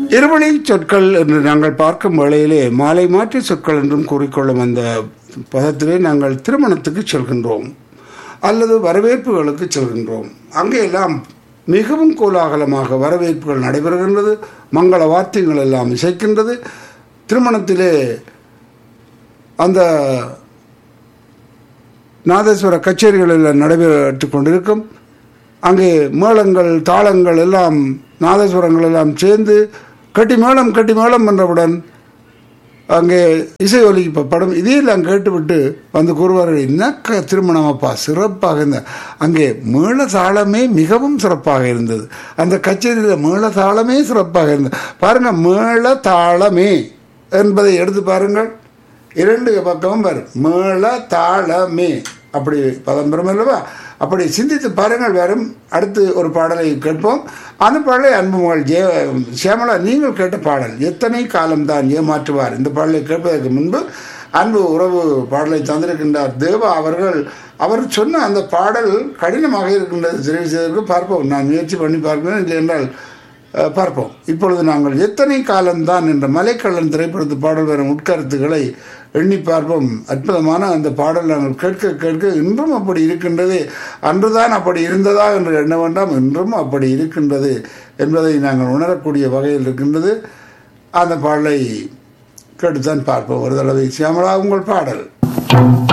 இருவழி சொற்கள் என்று நாங்கள் பார்க்கும் வேளையிலே மாலை மாற்றி சொற்கள் என்றும் கூறிக்கொள்ளும் அந்த பதத்திலே நாங்கள் திருமணத்துக்கு செல்கின்றோம் அல்லது வரவேற்புகளுக்கு செல்கின்றோம் அங்கே எல்லாம் மிகவும் கோலாகலமாக வரவேற்புகள் நடைபெறுகின்றது மங்கள வார்த்தைகள் எல்லாம் இசைக்கின்றது திருமணத்திலே அந்த நாதேஸ்வர கச்சேரிகள் எல்லாம் நடைபெற்று கொண்டிருக்கும் அங்கே மேளங்கள் தாளங்கள் எல்லாம் நாதஸ்வரங்கள் எல்லாம் சேர்ந்து கட்டி மேளம் கட்டி மேளம் என்றவுடன் அங்கே இசை ஒலிக்கப்படும் இதையெல்லாம் கேட்டுவிட்டு வந்து கூறுவார்கள் என்ன க- திருமணம் அப்பா சிறப்பாக இருந்த அங்கே மேளதாளமே மிகவும் சிறப்பாக இருந்தது அந்த கச்சேரியில் மேளதாளமே சிறப்பாக இருந்தது பாருங்க மேளதாளமே என்பதை எடுத்து பாருங்கள் இரண்டு பக்கமும் வரும் மேள தாளமே அப்படி பதம் பெறும் அல்லவா அப்படி சிந்தித்து பாருங்கள் வரும் அடுத்து ஒரு பாடலை கேட்போம் அந்த பாடலை அன்புமகள் ஜெய சியாமலா நீங்கள் கேட்ட பாடல் எத்தனை காலம்தான் ஏமாற்றுவார் இந்த பாடலை கேட்பதற்கு முன்பு அன்பு உறவு பாடலை தந்திருக்கின்றார் தேவா அவர்கள் அவர் சொன்ன அந்த பாடல் கடினமாக இருக்கின்றது தெரிவு செய்வதற்கு பார்ப்போம் நான் முயற்சி பண்ணி பார்க்கிறேன் இல்லை என்றால் அஹ், பார்ப்போம் இப்பொழுது நாங்கள் எத்தனை காலம்தான் என்ற மலைக்கள்ளன் திரைப்படத்து பாடல் வரும் உட்கருத்துக்களை எண்ணி பார்ப்போம் அற்புதமான அந்த பாடல் நாங்கள் கேட்க கேட்க இன்றும் அப்படி இருக்கின்றது அன்றுதான் அப்படி இருந்ததா என்று எண்ண வேண்டாம் இன்றும் அப்படி இருக்கின்றது என்பதை நாங்கள் உணரக்கூடிய வகையில் இருக்கின்றது அந்த பாடலை கேட்டுத்தான் பார்ப்போம் ஒரு தடவை சியாமலா உங்கள் பாடல்